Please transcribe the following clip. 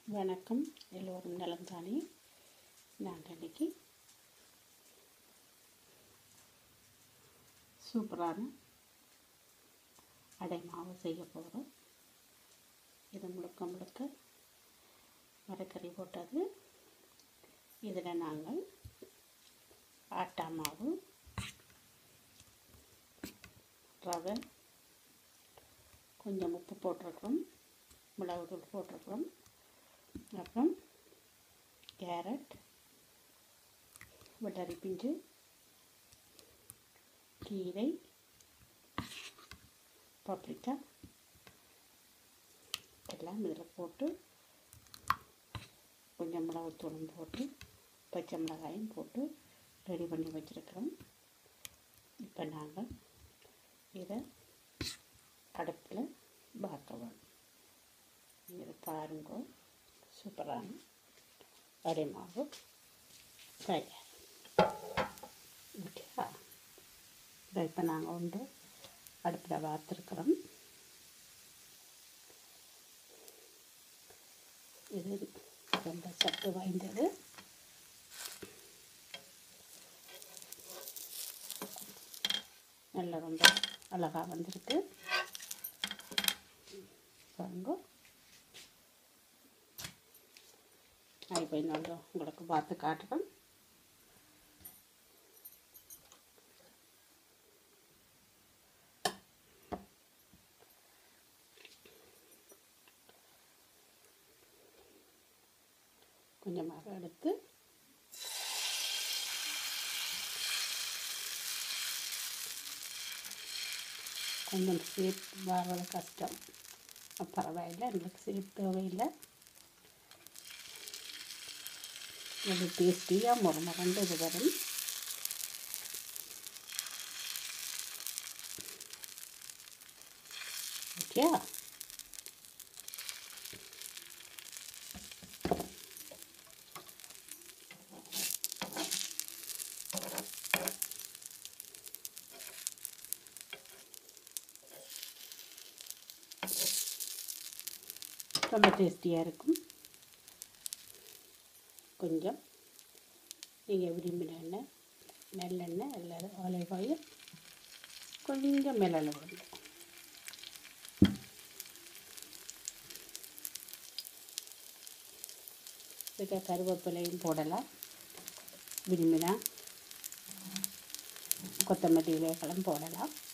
வணக்கம் எல்லோரும் நலம் தானே நாங்கள் இன்னைக்கு சூப்பரான அடை மாவு செய்ய போகிறோம் இது முழுக்க முழுக்க மரக்கறி போட்டது இதில் நாங்கள் ஆட்டா மாவு ரவை கொஞ்சம் உப்பு போட்டிருக்கிறோம் மிளகுத்தூள் போட்டிருக்கிறோம் அப்புறம் கேரட் வெள்ளரி பிஞ்சு கீரை பப்ரிக்கா எல்லாம் இதில் போட்டு கொஞ்சம் மிளகுத்தூளும் போட்டு பச்சை மிளகாயும் போட்டு ரெடி பண்ணி வச்சுருக்கிறோம் இப்போ நாங்கள் இதை அடுப்பில் பார்க்க வேணும் இதை பாருங்க சூப்பரான அடை மாவு தயார் ஓகேவா இதை இப்போ நாங்கள் வந்து அடுப்பில் வார்த்துருக்குறோம் இது ரொம்ப சத்து வாய்ந்தது நல்ல ரொம்ப அழகாக வந்திருக்கு பாருங்க நான் இப்போ இன்னொன்று உங்களுக்கு பார்த்து காட்டுறேன் கொஞ்சமாக எடுத்து கொஞ்சம் சேர்த்து வர்றது கஷ்டம் பரவாயில்லை எங்களுக்கு சேர்த்து தேவையில்லை இது டேஸ்டியாக முறை மறந்து இது வரும் ஓகே ரொம்ப டேஸ்டியாக இருக்கும் கொஞ்சம் நீங்கள் விரும்பின எண்ணெய் நல்லெண்ணெய் அல்லது ஆலிவ் ஆயில் கொஞ்சம் மிளகு விடுங்க இதுக்கு கருவேப்பிலையும் போடலாம் விரும்பினா கொத்தமல்லி இலைகளும் போடலாம்